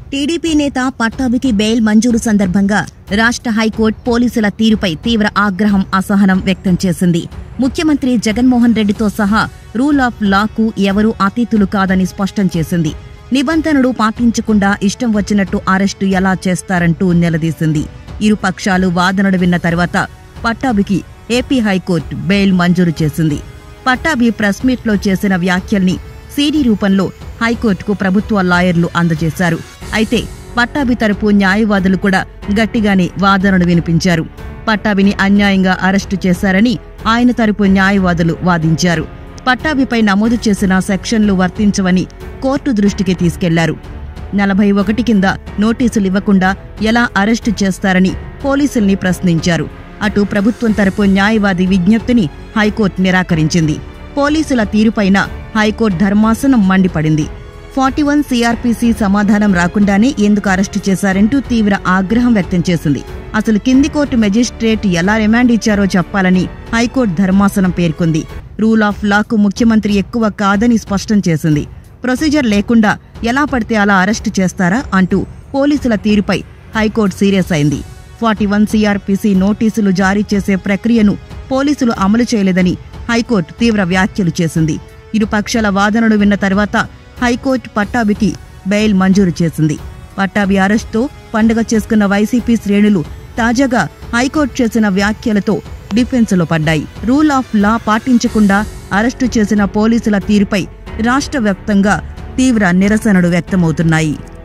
TDP నేత పట్టాభికి bail మంజూరు సందర్భంగా రాష్ట్ర హైకోర్టు పోలీసుల తీరుపై తీవ్ర ఆగ్రహం అసహనం వ్యక్తం చేసింది ముఖ్యమంత్రి జగన్మోహన్ రెడ్డితో సహా రూల్ ఆఫ్ లాకు ఎవరూ అతీతులు కాదని స్పష్టం చేసింది నిబంధనలు పాటించకుండా ఇష్టం వచ్చినట్టు అరెస్టు ఎలా చేస్తారంటూ నిలదీసింది ఇరు పక్షాలు వాదనలు విన్న తర్వాత పట్టాభికి ఏపీ హైకోర్టు బెయిల్ మంజూరు చేసింది పట్టాభి ప్రెస్ మీట్లో చేసిన వ్యాఖ్యల్ని సీడీ రూపంలో హైకోర్టుకు ప్రభుత్వ లాయర్లు అందజేశారు అయితే పట్టాభి తరపు న్యాయవాదులు కూడా గట్టిగానే వాదనలు వినిపించారు పట్టాభిని అన్యాయంగా అరెస్టు చేశారని ఆయన తరపు న్యాయవాదులు వాదించారు పట్టాభిపై నమోదు చేసిన సెక్షన్లు వర్తించవని కోర్టు దృష్టికి తీసుకెళ్లారు నలభై ఒకటి కింద నోటీసులు ఇవ్వకుండా ఎలా అరెస్టు చేస్తారని పోలీసుల్ని ప్రశ్నించారు అటు ప్రభుత్వం తరపు న్యాయవాది విజ్ఞప్తిని హైకోర్టు నిరాకరించింది పోలీసుల తీరుపైన హైకోర్టు ధర్మాసనం మండిపడింది ఫార్టీ వన్ సిఆర్పిసి సమాధానం రాకుండానే ఎందుకు అరెస్టు చేశారంటూ తీవ్ర ఆగ్రహం వ్యక్తం చేసింది అసలు కింది కోర్టు మెజిస్ట్రేట్ ఎలా రిమాండ్ ఇచ్చారో చెప్పాలని హైకోర్టు ధర్మాసనం పేర్కొంది రూల్ ఆఫ్ లాకు ముఖ్యమంత్రి ఎక్కువ కాదని స్పష్టం చేసింది ప్రొసీజర్ లేకుండా ఎలా పడితే అలా అరెస్టు చేస్తారా అంటూ పోలీసుల తీరుపై హైకోర్టు సీరియస్ అయింది ఫార్టీ వన్ సిఆర్పిసి నోటీసులు జారీ చేసే ప్రక్రియను పోలీసులు అమలు చేయలేదని హైకోర్టు తీవ్ర వ్యాఖ్యలు చేసింది ఇరు పక్షాల వాదనలు విన్న తర్వాత హైకోర్టు పట్టాభికి బెయిల్ మంజూరు చేసింది పట్టాభి అరెస్టుతో పండుగ చేసుకున్న వైసీపీ శ్రేణులు తాజాగా హైకోర్టు చేసిన వ్యాఖ్యలతో డిఫెన్స్లో పడ్డాయి రూల్ ఆఫ్ లా పాటించకుండా అరెస్టు చేసిన పోలీసుల తీరుపై రాష్ట్ర వ్యాప్తంగా తీవ్ర నిరసనలు వ్యక్తమవుతున్నాయి